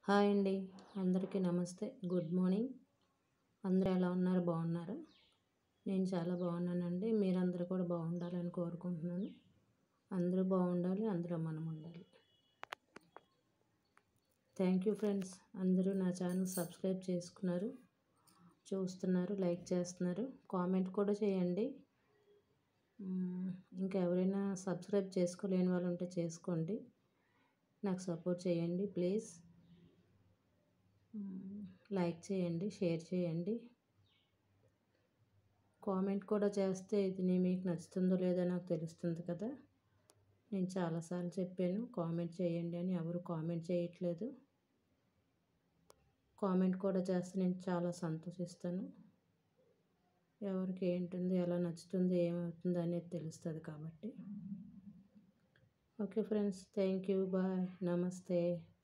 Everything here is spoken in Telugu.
హాయ్ అండి అందరికీ నమస్తే గుడ్ మార్నింగ్ అందరూ ఎలా ఉన్నారు బాగున్నారు నేను చాలా బాగున్నానండి మీరందరూ కూడా బాగుండాలని కోరుకుంటున్నాను అందరూ బాగుండాలి అందులో మనం ఉండాలి థ్యాంక్ యూ ఫ్రెండ్స్ అందరూ నా ఛానల్ సబ్స్క్రైబ్ చేసుకున్నారు చూస్తున్నారు లైక్ చేస్తున్నారు కామెంట్ కూడా చేయండి మ్మ్, ఇంకా ఎవరైనా సబ్స్క్రైబ్ చేసుకోలేని వాళ్ళు ఉంటే చేసుకోండి నాకు సపోర్ట్ చేయండి ప్లీజ్ మ్మ్, లైక్ చేయండి షేర్ చేయండి కామెంట్ కూడా చేస్తే ఇది నీ మీకు నచ్చుతుందో లేదో నాకు తెలుస్తుంది కదా నేను చాలాసార్లు చెప్పాను కామెంట్ చేయండి అని ఎవరు కామెంట్ చేయట్లేదు కామెంట్ కూడా చేస్తే నేను చాలా సంతోషిస్తాను ఎవరికి ఏంటుంది ఎలా నచ్చుతుంది ఏమవుతుంది అనేది తెలుస్తుంది కాబట్టి okay friends thank you bye నమస్తే